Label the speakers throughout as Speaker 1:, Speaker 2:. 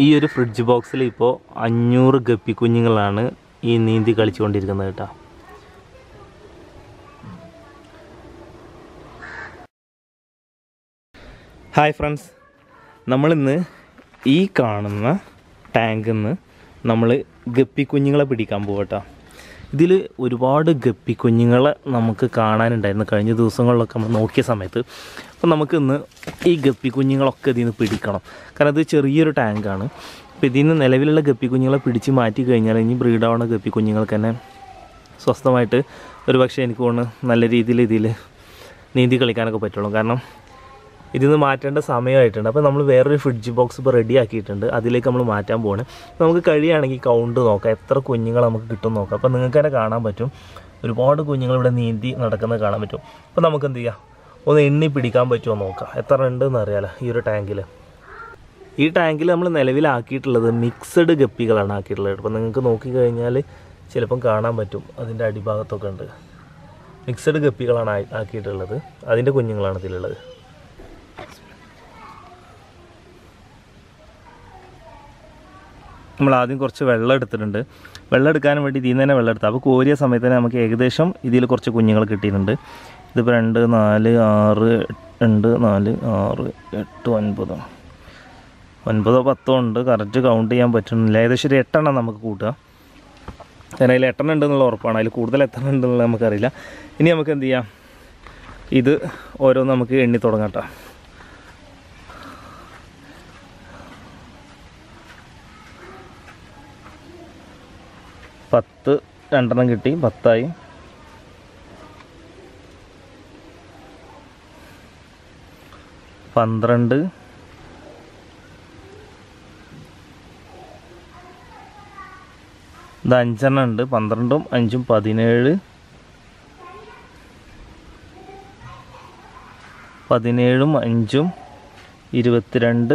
Speaker 1: ഈ ഒരു ഫ്രിഡ്ജ് ബോക്സിൽ ഇപ്പോൾ അഞ്ഞൂറ് ഗപ്പി കുഞ്ഞുങ്ങളാണ് ഈ നീന്തി കളിച്ചുകൊണ്ടിരിക്കുന്നത് കേട്ടോ ഹായ് ഫ്രണ്ട്സ് നമ്മളിന്ന് ഈ കാണുന്ന ടാങ്കിൽ നിന്ന് നമ്മൾ ഗപ്പി കുഞ്ഞുങ്ങളെ പിടിക്കാൻ പോകട്ടോ ഇതിൽ ഒരുപാട് ഗപ്പി കുഞ്ഞുങ്ങളെ നമുക്ക് കാണാനുണ്ടായിരുന്നു കഴിഞ്ഞ ദിവസങ്ങളിലൊക്കെ നമ്മൾ നോക്കിയ സമയത്ത് അപ്പോൾ നമുക്ക് ഇന്ന് ഈ ഗപ്പി കുഞ്ഞുങ്ങളൊക്കെ ഇതിൽ നിന്ന് പിടിക്കണം കാരണം ഇത് ചെറിയൊരു ടാങ്കാണ് അപ്പോൾ ഇതിൽ നിന്ന് നിലവിലുള്ള ഗപ്പി കുഞ്ഞുങ്ങളെ പിടിച്ച് മാറ്റി കഴിഞ്ഞാൽ ഇനി ബ്രീഡാവുന്ന ഗപ്പി കുഞ്ഞുങ്ങൾക്ക് തന്നെ സ്വസ്ഥമായിട്ട് ഒരു പക്ഷേ എനിക്ക് തോന്നുന്നു നല്ല രീതിയിൽ ഇതിൽ നീന്തി കളിക്കാനൊക്കെ പറ്റുള്ളൂ കാരണം ഇതിൽ നിന്ന് മാറ്റേണ്ട സമയമായിട്ടുണ്ട് അപ്പോൾ നമ്മൾ വേറൊരു ഫ്രിഡ്ജ് ബോക്സ് ഇപ്പോൾ റെഡി ആക്കിയിട്ടുണ്ട് അതിലേക്ക് നമ്മൾ മാറ്റാൻ പോവാണ് നമുക്ക് കഴിയുകയാണെങ്കിൽ കൗണ്ട് നോക്കാം എത്ര കുഞ്ഞുങ്ങൾ നമുക്ക് കിട്ടും നോക്കാം അപ്പോൾ നിങ്ങൾക്ക് തന്നെ കാണാൻ പറ്റും ഒരുപാട് കുഞ്ഞുങ്ങൾ ഇവിടെ നീന്തി നടക്കുന്നത് കാണാൻ പറ്റും അപ്പോൾ നമുക്ക് എന്ത് ചെയ്യാം ഒന്ന് എണ്ണി പിടിക്കാൻ പറ്റുമോ നോക്കാം എത്ര ഉണ്ടെന്ന് അറിയാലോ ഈ ഒരു ടാങ്കിൽ ഈ ടാങ്കിൽ നമ്മൾ നിലവിലാക്കിയിട്ടുള്ളത് മിക്സഡ് ഗപ്പികളാണ് ആക്കിയിട്ടുള്ളത് അപ്പോൾ നിങ്ങൾക്ക് നോക്കിക്കഴിഞ്ഞാൽ ചിലപ്പം കാണാൻ പറ്റും അതിൻ്റെ അടിഭാഗത്തൊക്കെ ഉണ്ട് മിക്സഡ് ഗപ്പികളാണ് ആ- ആക്കിയിട്ടുള്ളത് അതിൻ്റെ കുഞ്ഞുങ്ങളാണ് ഇതിലുള്ളത് നമ്മൾ ആദ്യം കുറച്ച് വെള്ളം എടുത്തിട്ടുണ്ട് വെള്ളം എടുക്കാൻ വേണ്ടി ഇതിൽ നിന്ന് തന്നെ വെള്ളം എടുത്തു അപ്പോൾ കോരിയ സമയത്ത് തന്നെ നമുക്ക് ഏകദേശം ഇതിൽ കുറച്ച് കുഞ്ഞുങ്ങൾ കിട്ടിയിട്ടുണ്ട് ഇതിപ്പോൾ രണ്ട് നാല് ആറ് രണ്ട് നാല് ആറ് എട്ട് ഒൻപത് ഒൻപതോ പത്തോ ഉണ്ട് കറക്റ്റ് കൗണ്ട് ചെയ്യാൻ പറ്റുന്നില്ല ഏകദേശം ഒരു എട്ടെണ്ണം നമുക്ക് കൂട്ടുക കാരണം അതിൽ എട്ടെണ്ണം ഉണ്ടെന്നുള്ള ഉറപ്പാണ് അതിൽ കൂടുതൽ എത്ര ഉണ്ടെന്നുള്ളത് നമുക്കറിയില്ല ഇനി നമുക്ക് എന്ത് ചെയ്യാം ഇത് ഓരോന്ന് നമുക്ക് എണ്ണി തുടങ്ങാം കേട്ടോ പത്ത് രണ്ടെണ്ണം കിട്ടി പത്തായി പന്ത്രണ്ട് ഇത് അഞ്ചെണ്ണം ഉണ്ട് പന്ത്രണ്ടും അഞ്ചും പതിനേഴ് പതിനേഴും അഞ്ചും ഇരുപത്തിരണ്ട്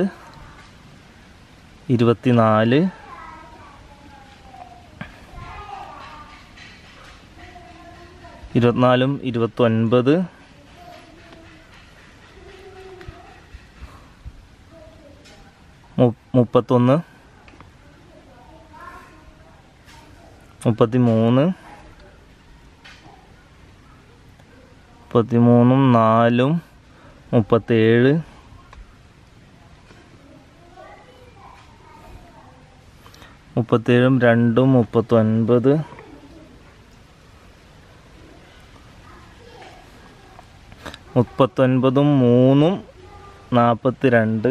Speaker 1: ഇരുപത്തിനാല് ഇരുപത്തിനാലും ഇരുപത്തൊൻപത് മു- മുപ്പത്തൊന്ന് മുപ്പത്തി മൂന്ന് മുപ്പത്തിമൂന്നും നാലും മുപ്പത്തേഴ് മുപ്പത്തേഴും രണ്ടും മുപ്പത്തൊൻപത് മുപ്പത്തൊൻപതും മൂന്നും നാൽപ്പത്തി രണ്ട്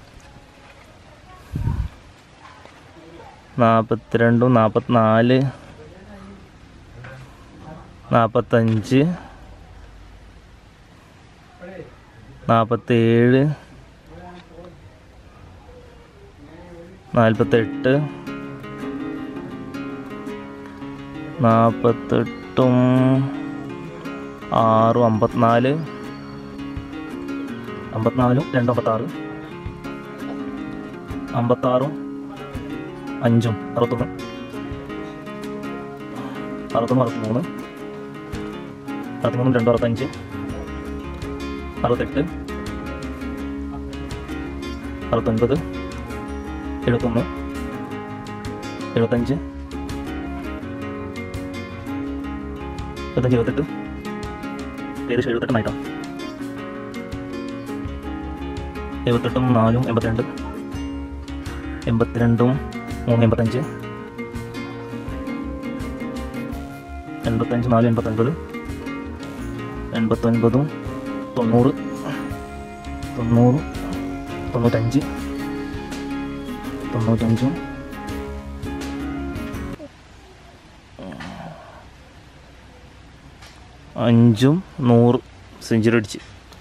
Speaker 1: നാൽപ്പത്തിരണ്ടും നാൽപ്പത്തിനാല് നാൽപ്പത്തഞ്ച് നാൽപ്പത്തേഴ് നാൽപ്പത്തെട്ട് നാൽപ്പത്തെട്ടും ആറും അമ്പത്തിനാല് അമ്പത്തിനാലും രണ്ട് അമ്പത്താറ് അമ്പത്താറും അഞ്ചും അറുപത്തൊന്ന് അറുപത്തൊന്ന് അറുപത്തിമൂന്ന് അറുപത്തിമൂന്നും രണ്ടും അറുപത്തഞ്ച് അറുപത്തെട്ട് അറുപത്തൊൻപത് എഴുപത്തൊന്ന് എഴുപത്തഞ്ച് എഴുപത്തഞ്ച് എഴുപത്തെട്ട് ഏകദേശം എഴുപത്തെട്ടെണ്ണായിട്ടോ എഴുപത്തെട്ടും നാലും എൺപത്തിരണ്ട് എൺപത്തിരണ്ടും മൂന്ന് എൺപത്തഞ്ച് എൺപത്തഞ്ച് നാല് എൺപത്തൊൻപത് എൺപത്തൊൻപതും തൊണ്ണൂറ് തൊണ്ണൂറ് തൊണ്ണൂറ്റഞ്ച് തൊണ്ണൂറ്റഞ്ചും അഞ്ചും നൂറ് സെഞ്ചുറി അടിച്ച്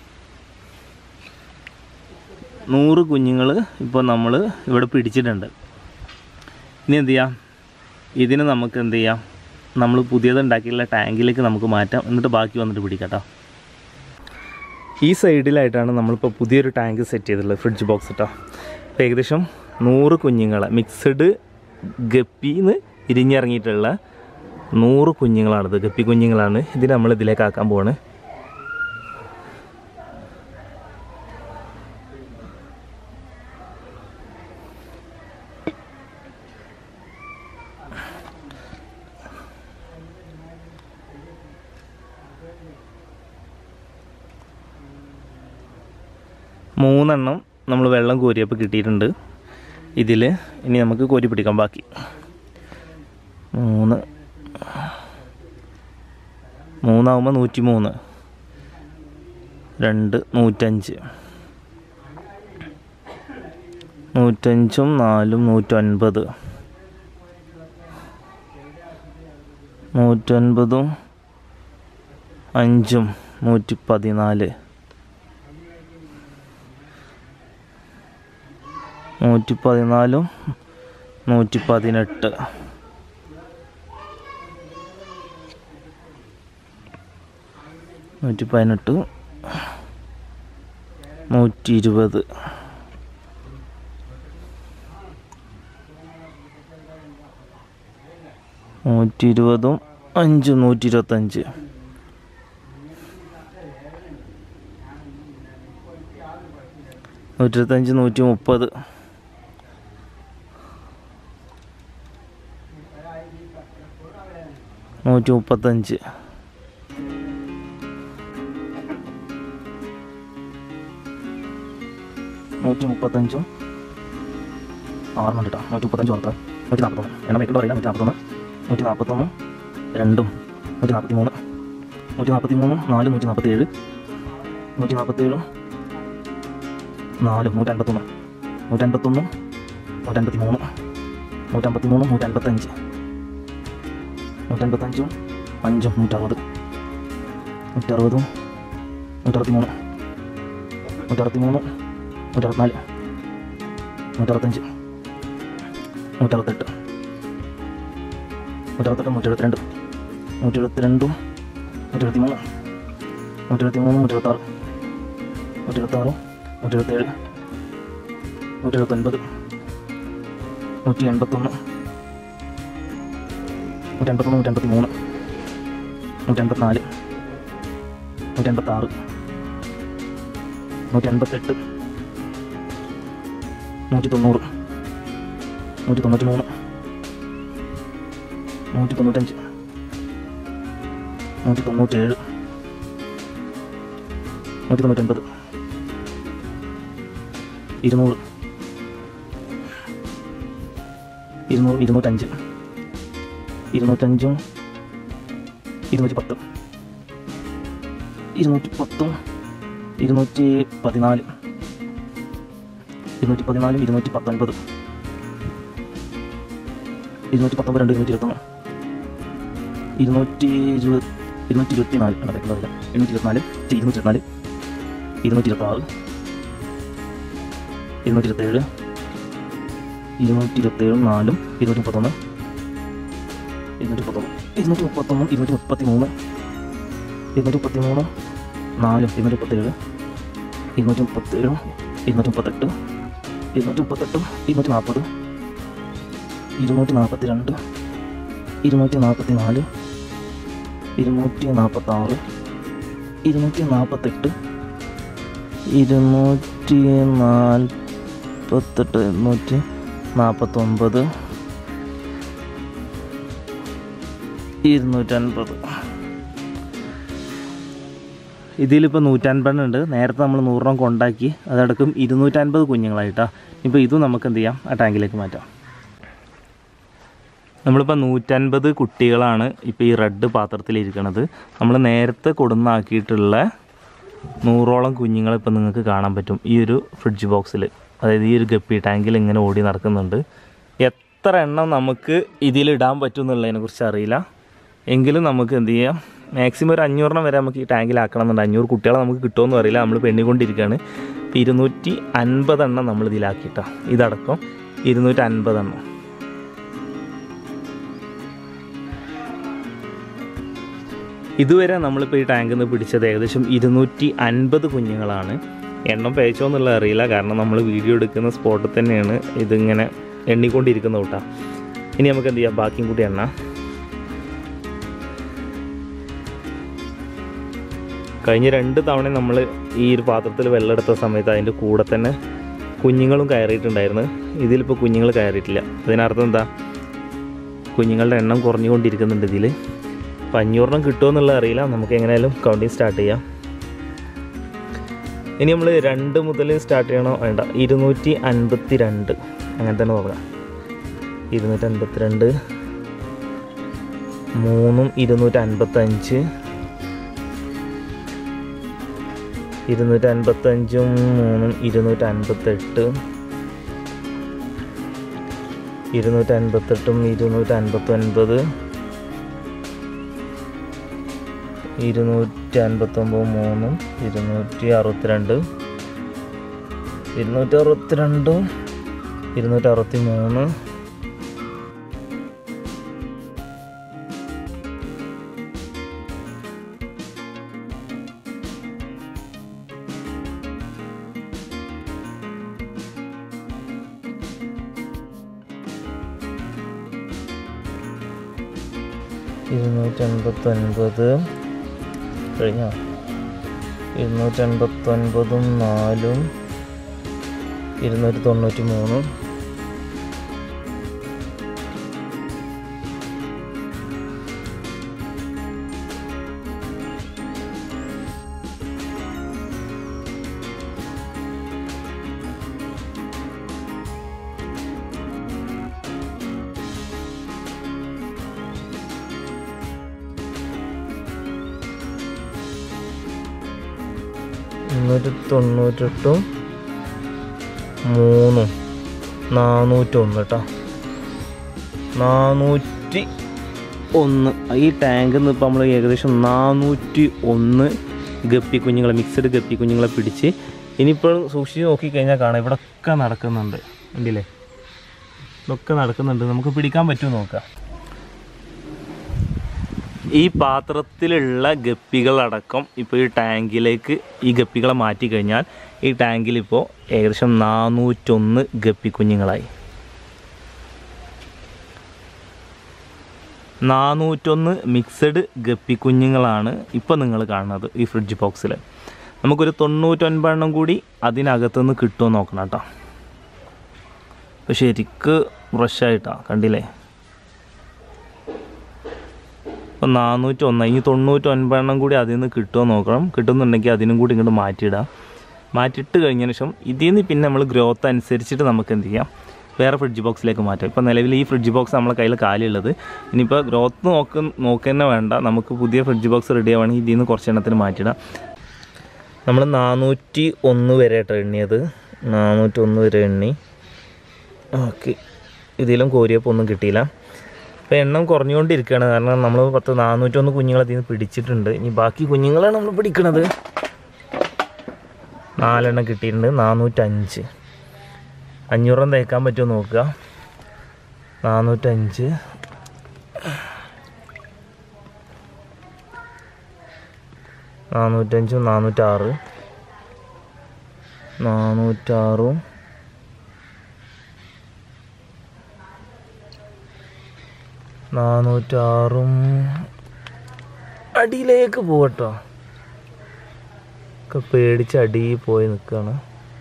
Speaker 1: നൂറ് കുഞ്ഞുങ്ങൾ ഇപ്പോൾ നമ്മൾ ഇവിടെ പിടിച്ചിട്ടുണ്ട് ഇനി എന്ത് ചെയ്യാം ഇതിന് നമുക്ക് എന്ത് ചെയ്യാം നമ്മൾ പുതിയത് ഉണ്ടാക്കിയുള്ള ടാങ്കിലേക്ക് നമുക്ക് മാറ്റാം എന്നിട്ട് ബാക്കി വന്നിട്ട് പിടിക്കാം കേട്ടോ ഈ സൈഡിലായിട്ടാണ് നമ്മളിപ്പോൾ പുതിയൊരു ടാങ്ക് സെറ്റ് ചെയ്തിട്ടുള്ളത് ഫ്രിഡ്ജ് ബോക്സ് കേട്ടോ അപ്പോൾ ഏകദേശം നൂറ് കുഞ്ഞുങ്ങളെ മിക്സഡ് ഗപ്പിന്ന് ഇരിഞ്ഞിറങ്ങിയിട്ടുള്ള നൂറ് കുഞ്ഞുങ്ങളാണിത് ഗപ്പി കുഞ്ഞുങ്ങളാണ് ഇത് നമ്മൾ ഇതിലേക്ക് ആക്കാൻ പോവാണ് മൂന്നെണ്ണം നമ്മൾ വെള്ളം കോരിയപ്പോൾ കിട്ടിയിട്ടുണ്ട് ഇതിൽ ഇനി നമുക്ക് കോരി പിടിക്കാം ബാക്കി മൂന്ന് മൂന്നാവുമ്പോൾ നൂറ്റി മൂന്ന് രണ്ട് നൂറ്റഞ്ച് നൂറ്റഞ്ചും നാലും നൂറ്റൊൻപത് നൂറ്റൊൻപതും അഞ്ചും നൂറ്റി പതിനാല് നൂറ്റി പതിനാലും നൂറ്റി പതിനെട്ട് നൂറ്റി പതിനെട്ട് നൂറ്റി ഇരുപത് നൂറ്റി ഇരുപതും അഞ്ചും നൂറ്റി ഇരുപത്തഞ്ച് നൂറ്റി ഇരുപത്തഞ്ച് നൂറ്റി മുപ്പത് നൂറ്റി മുപ്പത്തഞ്ച് നൂറ്റി മുപ്പത്തഞ്ചും ആറുണ്ട് കേട്ടോ നൂറ്റി മുപ്പത്തഞ്ച് ഓർത്ത് നൂറ്റി നാൽപ്പത്തൊന്ന് എണ്ണം വെക്കുമ്പോൾ അറിയില്ല നൂറ്റി നാൽപ്പത്തൊന്ന് നൂറ്റി നാൽപ്പത്തൊന്നും രണ്ടും നൂറ്റി നാൽപ്പത്തി മൂന്ന് നൂറ്റി നാൽപ്പത്തി മൂന്നും നാലും നൂറ്റി നാൽപ്പത്തി ഏഴ് നൂറ്റി നാൽപ്പത്തേഴും നാലും നൂറ്റൻപത്തൊന്ന് നൂറ്റൻപത്തൊന്നും നൂറ്റൻപത്തി മൂന്ന് നൂറ്റമ്പത്തി മൂന്നും നൂറ്റൻപത്തഞ്ച് നൂറ്റൻപത്തഞ്ചും അഞ്ചും നൂറ്ററുപത് നൂറ്ററുപതും നൂറ്ററുപത്തി മൂന്ന് നൂറ്ററുപത്തി മൂന്ന് നൂറ്ററുപത്തിനാല് നൂറ്ററുപത്തഞ്ച് നൂറ്ററുപത്തെട്ട് നൂറ്ററുപത്തെട്ട് നൂറ്റെഴുപത്തിരണ്ട് നൂറ്റെഴുപത്തിരണ്ടും നൂറ്റെഴുപത്തി മൂന്ന് നൂറ്റെഴുപത്തി മൂന്നും നൂറ്റെഴുപത്താറ് നൂറ്റെഴുപത്താറും നൂറ്റെഴുപത്തേഴ് നൂറ്റെഴുപത്തൊൻപത് നൂറ്റി എൺപത്തൊന്ന് നൂറ്റി എൺപത്തൊന്ന് നൂറ്റി എൺപത്തി മൂന്ന് നൂറ്റി എൺപത്തിനാല് നൂറ്റി എൺപത്താറ് നൂറ്റി എൺപത്തെട്ട് നൂറ്റി തൊണ്ണൂറ് നൂറ്റി തൊണ്ണൂറ്റി മൂന്ന് നൂറ്റി തൊണ്ണൂറ്റഞ്ച് നൂറ്റി തൊണ്ണൂറ്റേഴ് നൂറ്റി തൊണ്ണൂറ്റൊൻപത് ഇരുന്നൂറ് ഇരുന്നൂറ് ഇരുന്നൂറ്റഞ്ച് ഇരുന്നൂറ്റഞ്ചും ഇരുന്നൂറ്റി പത്തും ഇരുന്നൂറ്റി പത്തും ഇരുന്നൂറ്റി പതിനാല് ഇരുന്നൂറ്റി പതിനാലും ഇരുന്നൂറ്റി പത്തൊൻപത് ഇരുന്നൂറ്റി പത്തൊമ്പത് രണ്ട് ഇരുന്നൂറ്റി ഇരുപത്തൊന്ന് ഇരുന്നൂറ്റി ഇരുപത് ഇരുന്നൂറ്റി ഇരുപത്തി നാല് നടക്കുന്നില്ല എണ്ണൂറ്റി ഇരുപത്തിനാല് ഛെ, ഇരുന്നൂറ്റി ഇരുപത്തിനാല് ഇരുന്നൂറ്റി ഇരുപത്താറ് ഇരുന്നൂറ്റി ഇരുപത്തേഴ് ഇരുന്നൂറ്റി ഇരുപത്തേഴും നാലും ഇരുന്നൂറ്റി മുപ്പത്തൊന്ന് ഇരുന്നൂറ്റി മുപ്പത്തൊന്ന് ഇരുന്നൂറ്റി മുപ്പത്തൊന്നും ഇരുന്നൂറ്റി മുപ്പത്തി മൂന്ന് ഇരുന്നൂറ്റി മുപ്പത്തി മൂന്നും നാലും ഇരുന്നൂറ്റി മുപ്പത്തേഴ് ഇരുന്നൂറ്റി മുപ്പത്തേഴും ഇരുന്നൂറ്റി മുപ്പത്തെട്ട് ഇരുന്നൂറ്റി മുപ്പത്തെട്ടും ഇരുന്നൂറ്റി നാൽപ്പത് ഇരുന്നൂറ്റി നാൽപ്പത്തി രണ്ട് ഇരുന്നൂറ്റി നാൽപ്പത്തി നാല് ഇരുന്നൂറ്റി നാൽപ്പത്താറ് ഇരുന്നൂറ്റി നാൽപ്പത്തെട്ട് ഇരുന്നൂറ്റി നാൽപ്പത്തെട്ട് ഇരുന്നൂറ്റി നാൽപ്പത്തൊമ്പത് ഇരുന്നൂറ്റൻപത് ഇതിലിപ്പോൾ നൂറ്റൻപതെണ്ണുണ്ട് നേരത്തെ നമ്മൾ നൂറെണ്ണം കൊണ്ടാക്കി അതടക്കം ഇരുന്നൂറ്റൻപത് കുഞ്ഞുങ്ങളായിട്ടാണ് ഇപ്പോൾ ഇതും നമുക്ക് എന്ത് ചെയ്യാം ആ ടാങ്കിലേക്ക് മാറ്റാം നമ്മളിപ്പോൾ നൂറ്റൻപത് കുട്ടികളാണ് ഇപ്പോൾ ഈ റെഡ് പാത്രത്തിലിരിക്കണത് നമ്മൾ നേരത്തെ കൊടുന്നാക്കിയിട്ടുള്ള നൂറോളം കുഞ്ഞുങ്ങളെ ഇപ്പം നിങ്ങൾക്ക് കാണാൻ പറ്റും ഈ ഒരു ഫ്രിഡ്ജ് ബോക്സിൽ അതായത് ഈ ഒരു ഗപ്പി ടാങ്കിൽ ഇങ്ങനെ ഓടി നടക്കുന്നുണ്ട് എത്ര എണ്ണം നമുക്ക് ഇതിലിടാൻ പറ്റും എന്നുള്ളതിനെ കുറിച്ച് അറിയില്ല എങ്കിലും നമുക്ക് എന്ത് ചെയ്യാം മാക്സിമം ഒരു അഞ്ഞൂറെണ്ണം വരെ നമുക്ക് ഈ ടാങ്കിലാക്കണം എന്നുണ്ട് അഞ്ഞൂറ് കുട്ടികളെ നമുക്ക് കിട്ടുമെന്ന് അറിയില്ല നമ്മൾ പെണ്ണിക്കൊണ്ടിരിക്കുകയാണ് ഇപ്പം ഇരുന്നൂറ്റി അൻപതെണ്ണം നമ്മൾ ഇതിലാക്കിയിട്ടാണ് ഇതടക്കം ഇരുന്നൂറ്റി അൻപതെണ്ണം ഇതുവരെ നമ്മളിപ്പോൾ ഈ ടാങ്കിൽ നിന്ന് പിടിച്ചത് ഏകദേശം ഇരുന്നൂറ്റി അൻപത് കുഞ്ഞുങ്ങളാണ് എണ്ണം പേച്ചോ എന്നുള്ളത് അറിയില്ല കാരണം നമ്മൾ വീഡിയോ എടുക്കുന്ന സ്പോട്ടിൽ തന്നെയാണ് ഇതിങ്ങനെ എണ്ണിക്കൊണ്ടിരിക്കുന്നത് കേട്ടോ ഇനി നമുക്ക് എന്ത് ചെയ്യാം ബാക്കിയും കൂടി എണ്ണ കഴിഞ്ഞ രണ്ട് തവണ നമ്മൾ ഈ ഒരു പാത്രത്തിൽ വെള്ളം എടുത്ത സമയത്ത് അതിൻ്റെ കൂടെ തന്നെ കുഞ്ഞുങ്ങളും കയറിയിട്ടുണ്ടായിരുന്നു ഇതിലിപ്പോൾ കുഞ്ഞുങ്ങൾ കയറിയിട്ടില്ല അതിനർത്ഥം എന്താ കുഞ്ഞുങ്ങളുടെ എണ്ണം കുറഞ്ഞുകൊണ്ടിരിക്കുന്നുണ്ട് ഇതിൽ അപ്പോൾ അഞ്ഞൂറെണ്ണം കിട്ടുമോ എന്നുള്ളത് അറിയില്ല നമുക്ക് എങ്ങനെയായാലും കൗണ്ടിങ് സ്റ്റാർട്ട് ചെയ്യാം ഇനി നമ്മൾ രണ്ട് മുതൽ സ്റ്റാർട്ട് ചെയ്യണോ വേണ്ട ഇരുന്നൂറ്റി അൻപത്തി രണ്ട് അങ്ങനെ തന്നെ തുടങ്ങാം ഇരുന്നൂറ്റി അൻപത്തി രണ്ട് മൂന്നും ഇരുന്നൂറ്റി അൻപത്തഞ്ച് ഇരുന്നൂറ്റി അൻപത്തഞ്ചും മൂന്നും ഇരുന്നൂറ്റി അൻപത്തെട്ട് ഇരുന്നൂറ്റി അൻപത്തെട്ടും ഇരുന്നൂറ്റി അൻപത്തൊൻപത് ഇരുന്നൂറ്റി അൻപത്തൊമ്പത് മൂന്നും ഇരുന്നൂറ്റി അറുപത്തിരണ്ട് ഇരുന്നൂറ്റി അറുപത്തിരണ്ടും ഇരുന്നൂറ്റി അറുപത്തി മൂന്ന് ഇരുന്നൂറ്റി അൻപത്തൊൻപത് കഴിഞ്ഞോ ഇരുന്നൂറ്റി അൻപത്തൊൻപതും നാലും ഇരുന്നൂറ്റി തൊണ്ണൂറ്റി മൂന്നും മുന്നൂറ്റി തൊണ്ണൂറ്റെട്ടും മൂന്നും നാനൂറ്റൊന്ന് കേട്ടോ നാനൂറ്റി ഒന്ന് ഈ ടാങ്കിൽ നിന്ന് ഇപ്പോൾ നമ്മൾ ഏകദേശം നാനൂറ്റി ഒന്ന് ഗപ്പി കുഞ്ഞുങ്ങളെ മിക്സഡ് ഗപ്പി കുഞ്ഞുങ്ങളെ പിടിച്ച് ഇനിയിപ്പോൾ സൂക്ഷിച്ച് നോക്കിക്കഴിഞ്ഞാൽ കാണാം ഇവിടെ ഒക്കെ നടക്കുന്നുണ്ട് ഉണ്ടല്ലേ ഇതൊക്കെ നടക്കുന്നുണ്ട് നമുക്ക് പിടിക്കാൻ പറ്റുമോ നോക്കാം ഈ പാത്രത്തിലുള്ള ഗപ്പികളടക്കം ഇപ്പോൾ ഈ ടാങ്കിലേക്ക് ഈ ഗപ്പികളെ മാറ്റി കഴിഞ്ഞാൽ ഈ ടാങ്കിൽ ഇപ്പോൾ ഏകദേശം നാനൂറ്റൊന്ന് ഗപ്പി കുഞ്ഞുങ്ങളായി നാനൂറ്റൊന്ന് മിക്സഡ് ഗപ്പി കുഞ്ഞുങ്ങളാണ് ഇപ്പോൾ നിങ്ങൾ കാണുന്നത് ഈ ഫ്രിഡ്ജ് ബോക്സിൽ നമുക്കൊരു തൊണ്ണൂറ്റൊൻപതെണ്ണം കൂടി അതിനകത്തുനിന്ന് കിട്ടുമോ നോക്കണം കേട്ടോ അപ്പോൾ ശരിക്ക് ഫ്രഷായിട്ടാണ് കണ്ടില്ലേ അപ്പോൾ നാനൂറ്റി ഒന്ന് ഇനി തൊണ്ണൂറ്റി ഒൻപതെണ്ണം കൂടി അതിൽ നിന്ന് കിട്ടുമോ നോക്കണം കിട്ടുന്നുണ്ടെങ്കിൽ അതിനും കൂടി ഇങ്ങോട്ട് മാറ്റിയിടാം മാറ്റിയിട്ട് കഴിഞ്ഞതിന് ശേഷം ഇതിൽ നിന്ന് പിന്നെ നമ്മൾ ഗ്രോത്ത് അനുസരിച്ചിട്ട് നമുക്ക് എന്ത് ചെയ്യാം വേറെ ഫ്രിഡ്ജ് ബോക്സിലേക്ക് മാറ്റാം ഇപ്പോൾ നിലവിൽ ഈ ഫ്രിഡ്ജ് ബോക്സ് നമ്മളെ കയ്യിൽ കാലിയുള്ളത് ഇനിയിപ്പോൾ ഗ്രോത്ത് നോക്ക് നോക്കുക വേണ്ട നമുക്ക് പുതിയ ഫ്രിഡ്ജ് ബോക്സ് റെഡി ആവുകയാണെങ്കിൽ ഇതിൽ നിന്ന് കുറച്ച് എണ്ണത്തിന് മാറ്റിയിടാം നമ്മൾ നാനൂറ്റി ഒന്ന് വരെ കേട്ടോ എണ്ണിയത് നാനൂറ്റി ഒന്ന് വരെ എണ്ണി ഓക്കെ ഇതിലും കോരിയപ്പോൾ ഒന്നും കിട്ടിയില്ല അപ്പോൾ എണ്ണം കുറഞ്ഞുകൊണ്ടിരിക്കുകയാണ് കാരണം നമ്മൾ പത്ത് നാനൂറ്റൊന്ന് കുഞ്ഞുങ്ങളെ അതിൽ നിന്ന് പിടിച്ചിട്ടുണ്ട് ഇനി ബാക്കി കുഞ്ഞുങ്ങളാണ് നമ്മൾ പിടിക്കണത് നാലെണ്ണം കിട്ടിയിട്ടുണ്ട് നാനൂറ്റഞ്ച് അഞ്ഞൂറം തേക്കാൻ പറ്റുമോ നോക്കുക നാനൂറ്റഞ്ച് നാനൂറ്റഞ്ചും നാനൂറ്റാറ് നാനൂറ്റാറും നാനൂറ്റാറും അടിയിലേക്ക് പോകട്ടോ ഒക്കെ പേടിച്ച് അടിയിൽ പോയി നിൽക്കുകയാണ്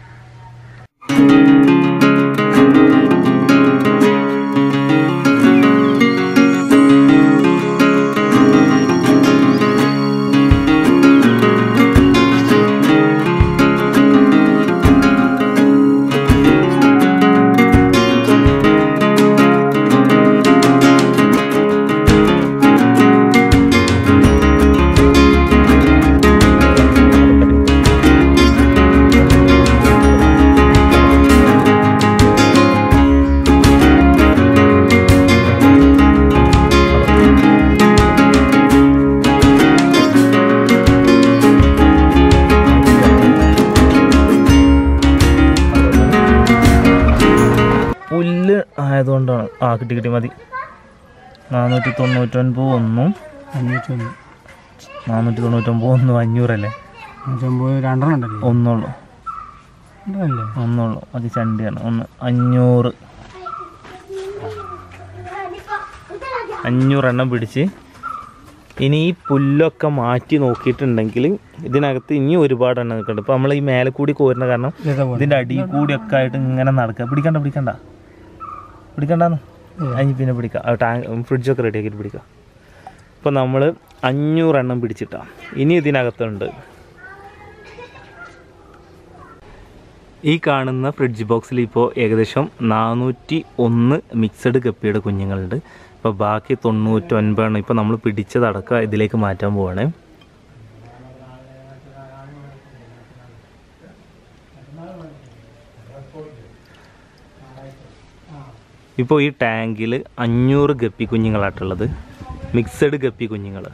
Speaker 1: പുല്ല് ആയതുകൊണ്ടാണ് ആ കിട്ടി കിട്ടി മതി നാനൂറ്റി തൊണ്ണൂറ്റൊൻപത് ഒന്നും
Speaker 2: അഞ്ഞൂറ്റൊന്ന്
Speaker 1: നാനൂറ്റി തൊണ്ണൂറ്റൊമ്പത് ഒന്നും അഞ്ഞൂറല്ലേ
Speaker 2: അഞ്ഞൂറ്റൊമ്പത് രണ്ടെണ്ണം ഉണ്ടല്ലോ
Speaker 1: ഒന്നുള്ളൂ
Speaker 2: ഉണ്ടല്ലേ
Speaker 1: ഒന്നുള്ളൂ അത് ചണ്ടിയാണ് ഒന്ന് അഞ്ഞൂറ് അഞ്ഞൂറെണ്ണം പിടിച്ച് ഇനി ഈ പുല്ലൊക്കെ മാറ്റി നോക്കിയിട്ടുണ്ടെങ്കിൽ ഇതിനകത്ത് ഇനി ഒരുപാട് എണ്ണം നിൽക്കുന്നുണ്ട് ഇപ്പോൾ നമ്മൾ ഈ മേലെ കൂടി കോരുന്ന കാരണം
Speaker 2: ഇതേ പോലെ
Speaker 1: ഇതിൻ്റെ അടിയിൽ കൂടിയൊക്കെ ആയിട്ട് ഇങ്ങനെ നടക്കുക പിടിക്കണ്ട പിടിക്കണ്ട പിടിക്കണ്ടെന്ന് അതിന് പിന്നെ പിടിക്കാം ആ ടാങ്ക് ഫ്രിഡ്ജൊക്കെ റെഡി ആക്കിയിട്ട് പിടിക്കാം ഇപ്പോൾ നമ്മൾ അഞ്ഞൂറെണ്ണം പിടിച്ചിട്ടാ ഇനി ഇതിനകത്തുണ്ട് ഈ കാണുന്ന ഫ്രിഡ്ജ് ബോക്സിൽ ഇപ്പോൾ ഏകദേശം നാനൂറ്റി ഒന്ന് മിക്സഡ് ഗപ്പിയുടെ കുഞ്ഞുങ്ങളുണ്ട് ഇപ്പോൾ ബാക്കി തൊണ്ണൂറ്റൊൻപതെണ്ണം ഇപ്പോൾ നമ്മൾ പിടിച്ചതടക്കം ഇതിലേക്ക് മാറ്റാൻ പോവാണ് ഇപ്പോൾ ഈ ടാങ്കിൽ അഞ്ഞൂറ് ഗപ്പി കുഞ്ഞുങ്ങളായിട്ടുള്ളത് മിക്സഡ് ഗപ്പി കുഞ്ഞുങ്ങൾ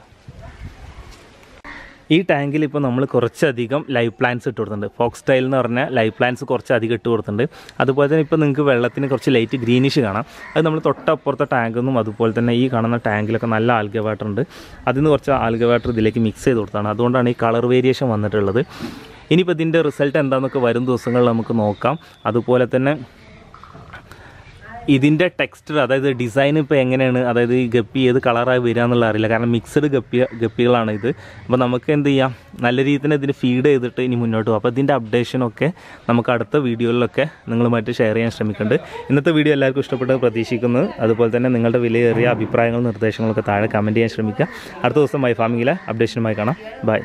Speaker 1: ഈ ടാങ്കിൽ ഇപ്പോൾ നമ്മൾ കുറച്ചധികം ലൈവ് പ്ലാന്റ്സ് ഇട്ട് കൊടുത്തിട്ടുണ്ട് ഫോക്സ് സ്റ്റൈൽ എന്ന് പറഞ്ഞാൽ ലൈവ് പ്ലാന്റ്സ് കുറച്ച് അധികം ഇട്ട് കൊടുത്തിട്ടുണ്ട് അതുപോലെ തന്നെ ഇപ്പോൾ നിങ്ങൾക്ക് വെള്ളത്തിന് കുറച്ച് ലൈറ്റ് ഗ്രീനിഷ് കാണാം അത് നമ്മൾ തൊട്ടപ്പുറത്തെ ടാങ്കിൽ നിന്നും അതുപോലെ തന്നെ ഈ കാണുന്ന ടാങ്കിലൊക്കെ നല്ല ആൽഗ വാട്ടർ ഉണ്ട് അതിൽ നിന്ന് കുറച്ച് ആൽഗ വാട്ടർ ഇതിലേക്ക് മിക്സ് ചെയ്ത് കൊടുത്താണ് അതുകൊണ്ടാണ് ഈ കളർ വേരിയേഷൻ വന്നിട്ടുള്ളത് ഇനിയിപ്പോൾ ഇതിൻ്റെ റിസൾട്ട് എന്താണെന്നൊക്കെ വരും ദിവസങ്ങളിൽ നമുക്ക് നോക്കാം അതുപോലെ തന്നെ ഇതിൻ്റെ ടെക്സ്ചർ അതായത് ഡിസൈൻ ഇപ്പോൾ എങ്ങനെയാണ് അതായത് ഈ ഗപ്പി ഏത് കളറായി വരിക എന്നുള്ള അറിയില്ല കാരണം മിക്സഡ് ഗപ്പി ഗപ്പികളാണ് ഇത് അപ്പോൾ നമുക്ക് എന്ത് ചെയ്യാം നല്ല രീതിയിൽ തന്നെ ഇതിന് ഫീഡ് ചെയ്തിട്ട് ഇനി മുന്നോട്ട് പോകും അപ്പോൾ ഇതിൻ്റെ അപ്ഡേഷനൊക്കെ നമുക്ക് അടുത്ത വീഡിയോയിലൊക്കെ നിങ്ങളുമായിട്ട് ഷെയർ ചെയ്യാൻ ശ്രമിക്കുന്നുണ്ട് ഇന്നത്തെ വീഡിയോ എല്ലാവർക്കും ഇഷ്ടപ്പെട്ടത് പ്രതീക്ഷിക്കുന്നു അതുപോലെ തന്നെ നിങ്ങളുടെ വിലയേറിയ അഭിപ്രായങ്ങളും നിർദ്ദേശങ്ങളൊക്കെ താഴെ കമൻറ്റ് ചെയ്യാൻ ശ്രമിക്കുക അടുത്ത ദിവസം മൈ ഫാമിങ്ങിലെ അപ്ഡേഷനുമായി കാണാം ബൈ